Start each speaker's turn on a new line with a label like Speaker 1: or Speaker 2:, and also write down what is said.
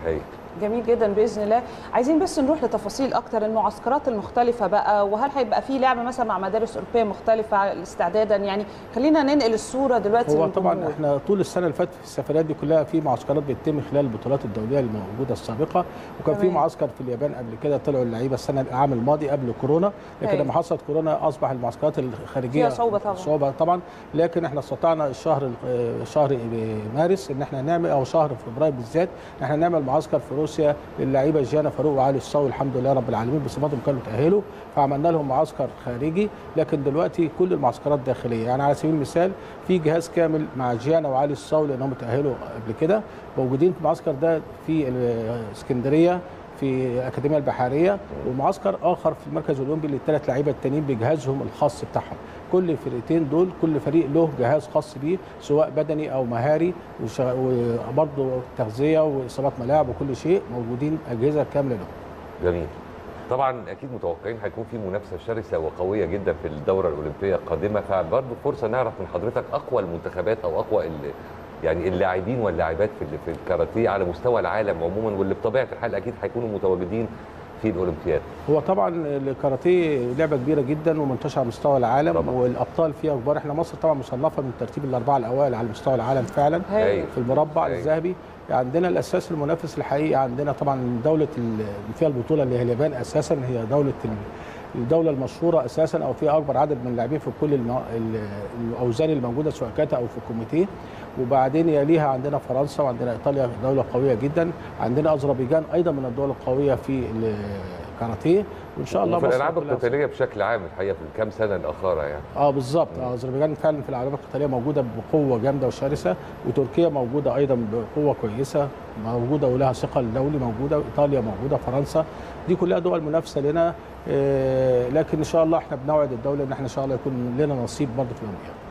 Speaker 1: هاي
Speaker 2: جميل جدا باذن الله عايزين بس نروح لتفاصيل اكتر المعسكرات المختلفه بقى وهل هيبقى في لعب مثلا مع مدارس اوروبيه مختلفه استعدادا يعني خلينا ننقل الصوره دلوقتي
Speaker 3: هو
Speaker 2: للجمهور.
Speaker 3: طبعا احنا طول السنه اللي فاتت في السفريات دي كلها في معسكرات بتتم خلال البطولات الدوليه الموجوده السابقه وكان في
Speaker 2: تمام.
Speaker 3: معسكر في اليابان قبل كده طلعوا اللعيبه السنه العام الماضي قبل كورونا لكن
Speaker 2: أيوة.
Speaker 3: لما حصلت كورونا اصبح المعسكرات الخارجيه
Speaker 2: فيها صعوبة طبعاً.
Speaker 3: صعوبه طبعا لكن احنا استطعنا الشهر آه، شهر مارس ان احنا نعمل او شهر فبراير بالذات ان احنا نعمل معسكر في روسيا للعيبه جانا فاروق وعلي الصاوي الحمد لله رب العالمين بصفتهم كانوا تاهلوا فعملنا لهم معسكر خارجي لكن دلوقتي كل المعسكرات داخليه يعني على سبيل المثال في جهاز كامل مع جيانا وعلي الصاوي لانهم تاهلوا قبل كده موجودين في المعسكر ده في الاسكندريه في الاكاديميه البحريه ومعسكر اخر في المركز الاولمبي للثلاث لعيبه التانيين بجهازهم الخاص بتاعهم كل الفرقتين دول كل فريق له جهاز خاص بيه سواء بدني او مهاري وش- وبرضه تغذيه واصابات ملاعب وكل شيء موجودين اجهزه كامله لهم
Speaker 1: جميل طبعا اكيد متوقعين هيكون في منافسه شرسه وقويه جدا في الدوره الاولمبيه القادمه فبرضه فرصه نعرف من حضرتك اقوى المنتخبات او اقوى ال- يعني اللاعبين واللاعبات في ال- في الكاراتيه على مستوى العالم عموما واللي بطبيعه الحال اكيد هيكونوا متواجدين في الاولمبياد
Speaker 3: هو طبعا الكاراتيه لعبه كبيره جدا ومنتشره على مستوى العالم
Speaker 1: طبعاً.
Speaker 3: والابطال فيها كبار احنا مصر طبعا مصنفه من ترتيب الاربعه الاوائل على مستوى العالم فعلا
Speaker 2: هايل.
Speaker 3: في المربع
Speaker 1: أيوة.
Speaker 3: الذهبي عندنا الاساس المنافس الحقيقي عندنا طبعا دوله ال- اللي فيها البطوله اللي هي اليابان اساسا هي دوله ال- الدوله المشهوره اساسا او فيها اكبر عدد من اللاعبين في كل الم- ال- الاوزان الموجوده سواء كاتا او في الكوميتيه وبعدين يليها عندنا فرنسا وعندنا ايطاليا دوله قويه جدا عندنا اذربيجان ايضا من الدول القويه في الكاراتيه وان شاء الله
Speaker 1: وفي
Speaker 3: مصر
Speaker 1: الالعاب
Speaker 3: كلها
Speaker 1: القتاليه بشكل عام الحقيقه في الكام سنه الاخيره يعني
Speaker 3: اه بالظبط اه اذربيجان فعلا في الالعاب القتاليه موجوده بقوه جامده وشرسه وتركيا موجوده ايضا بقوه كويسه موجوده ولها ثقل دولي موجوده ايطاليا موجوده فرنسا دي كلها دول منافسه لنا آه لكن ان شاء الله احنا بنوعد الدوله ان احنا ان شاء الله يكون لنا نصيب برضه في الاولمبياد